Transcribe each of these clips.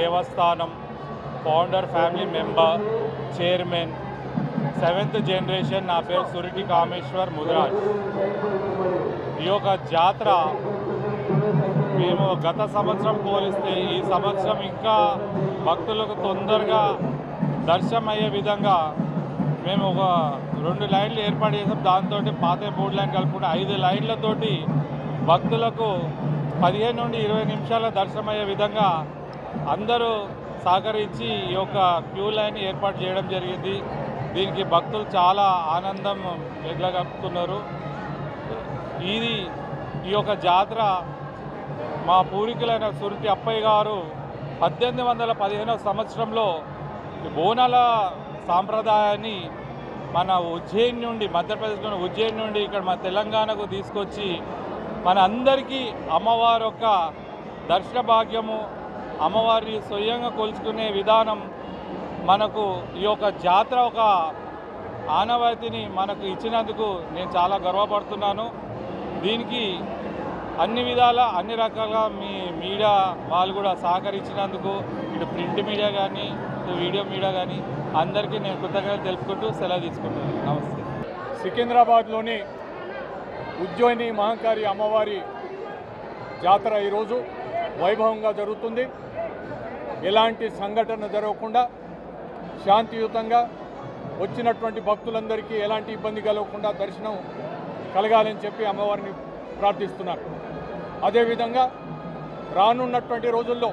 దేవస్థానం founder family member chairman seventh generation నా పేరు సురిటి కామేశ్వర్ ముదిరాజ్ ఈ యొక్క జాతర మేము గత సంవత్సరం పోలిస్తే ఈ సంవత్సరం ఇంకా భక్తులకు తొందరగా దర్శనం అయ్యే విధంగా మేము ఒక రెండు లైన్లు ఏర్పాటు చేసాం దాంతో పాత మూడు లైన్ కలుపుకుంటే ఐదు లైన్లతోటి భక్తులకు పదిహేను నుండి ఇరవై నిమిషాల దర్శనం అయ్యే విధంగా అందరూ సహకరించి ఈ యొక్క క్యూ లైన్ ఏర్పాటు చేయడం జరిగింది దీనికి భక్తులు చాలా ఆనందం ఎడ్లగప్పుతున్నారు ఇది ఈ యొక్క జాతర మా పూర్వీకులైన సురటి అప్పయ్య గారు పద్దెనిమిది వందల పదిహేనవ సంవత్సరంలో ఈ బోనాల సాంప్రదాయాన్ని మన ఉజ్జయిన్ నుండి మధ్యప్రదేశ్ నుండి ఉజ్జయిన్ నుండి ఇక్కడ మన తెలంగాణకు తీసుకొచ్చి మన అందరికీ అమ్మవారి యొక్క దర్శన భాగ్యము అమ్మవారిని స్వయంగా కొలుచుకునే విధానం మనకు ఈ యొక్క జాతర ఒక ఆనవాయితీని మనకు ఇచ్చినందుకు నేను చాలా గర్వపడుతున్నాను దీనికి అన్ని విధాల అన్ని రకాలుగా మీ మీడియా వాళ్ళు కూడా సహకరించినందుకు ఇటు ప్రింట్ మీడియా కానీ ఇటు వీడియో మీడియా కానీ అందరికీ నేను కృతజ్ఞతలు తెలుపుకుంటూ సెలవు తీసుకుంటున్నాను నమస్తే సికింద్రాబాద్లోని ఉజ్జయిని మహంకారి అమ్మవారి జాతర ఈరోజు వైభవంగా జరుగుతుంది ఎలాంటి సంఘటన జరగకుండా శాంతియుతంగా వచ్చినటువంటి భక్తులందరికీ ఎలాంటి ఇబ్బంది కలగకుండా దర్శనం కలగాలని చెప్పి అమ్మవారిని ప్రార్థిస్తున్నారు అదేవిధంగా రానున్నటువంటి రోజుల్లో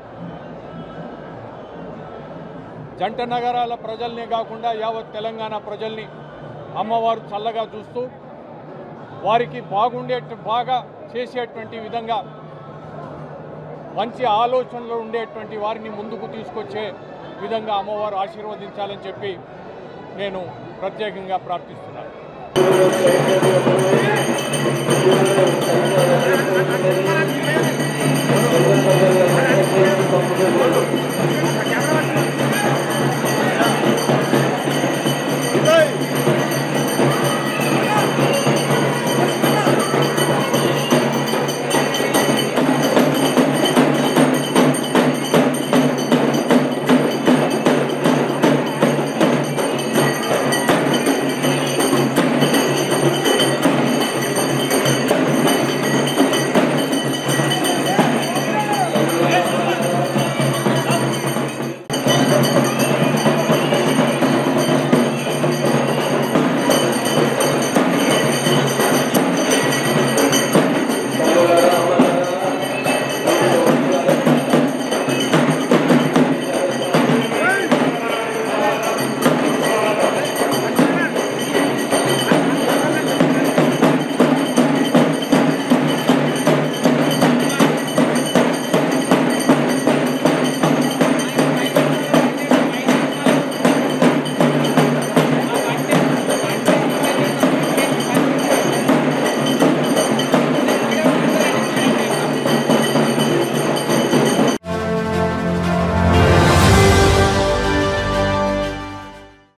జంట నగరాల ప్రజల్నే కాకుండా యావత్ తెలంగాణ ప్రజల్ని అమ్మవారు చల్లగా చూస్తూ వారికి బాగుండే బాగా చేసేటువంటి విధంగా మంచి ఆలోచనలు ఉండేటువంటి వారిని ముందుకు తీసుకొచ్చే విధంగా అమ్మవారు ఆశీర్వదించాలని చెప్పి నేను ప్రత్యేకంగా ప్రార్థిస్తున్నాను